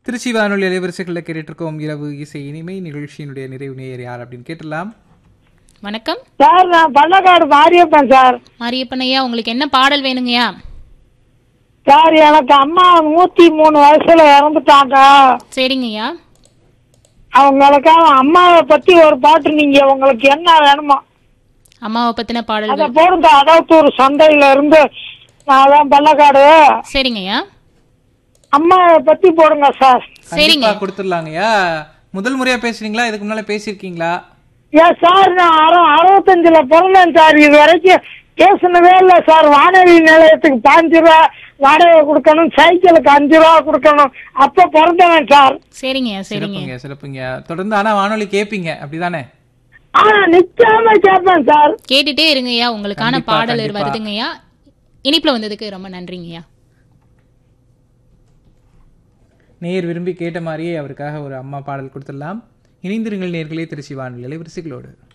திருச்சி வானொலி அலைவரிசைகளில் கேட்டுட்டு இருக்கோம் இரவு இசை இனிமை நிகழ்ச்சியினுடைய நிறைவு நேயர் யார் அப்படின்னு கேட்டலாம் வணக்கம் சார் நான் பள்ளக்காடு மாரியப்பன் சார் மாரியப்பனையா உங்களுக்கு என்ன பாடல் வேணுங்கய்யா சார் எனக்கு அம்மா நூத்தி மூணு வயசுல இறந்துட்டாங்க சரிங்கய்யா அவங்களுக்காக அம்மாவை பத்தி ஒரு பாட்டு நீங்க உங்களுக்கு என்ன வேணுமோ அம்மாவை பத்தின அத பாடல்கள் போடுங்க அடவுத்தூர் சந்தையில இருந்து நான் தான் பள்ளக்காடு சரிங்கய்யா அம்மாவை பத்தி போடுங்க சார் சரிங்க கண்டிப்பா கொடுத்துடலாங்கய்யா முதல் முறையா பேசுறீங்களா இதுக்கு முன்னால பேசியிருக்கீங்களா ஏன் சார் நான் அறு அறுபத்தஞ்சுல பிறந்தேன் சார் இது வரைக்கும் பேசினதே இல்லை சார் வானொலி நிலையத்துக்கு பாஞ்சு ரூபா வாடகை கொடுக்கணும் சைக்கிளுக்கு அஞ்சு ரூபா கொடுக்கணும் அப்ப பிறந்தவன் சார் சரிங்கய்யா சரிங்க சிறப்புங்க சிறப்புங்க தொடர்ந்து ஆனா வானொலி கேட்பீங்க அப்படிதானே ஆனா நிச்சயமா கேட்பேன் சார் கேட்டுட்டே இருங்கய்யா உங்களுக்கான கண்டிப்பா, பாடல் கண்டிப்பா. வருதுங்கய்யா இனிப்புல வந்ததுக்கு ரொம்ப நன்றிங்கய்யா நேயர் விரும்பி கேட்ட மாதிரியே அவருக்காக ஒரு அம்மா பாடல் கொடுத்துடலாம் இணைந்திருங்கள் நேர்களே திருச்சி வானொலி அலைவரிசைகளோடு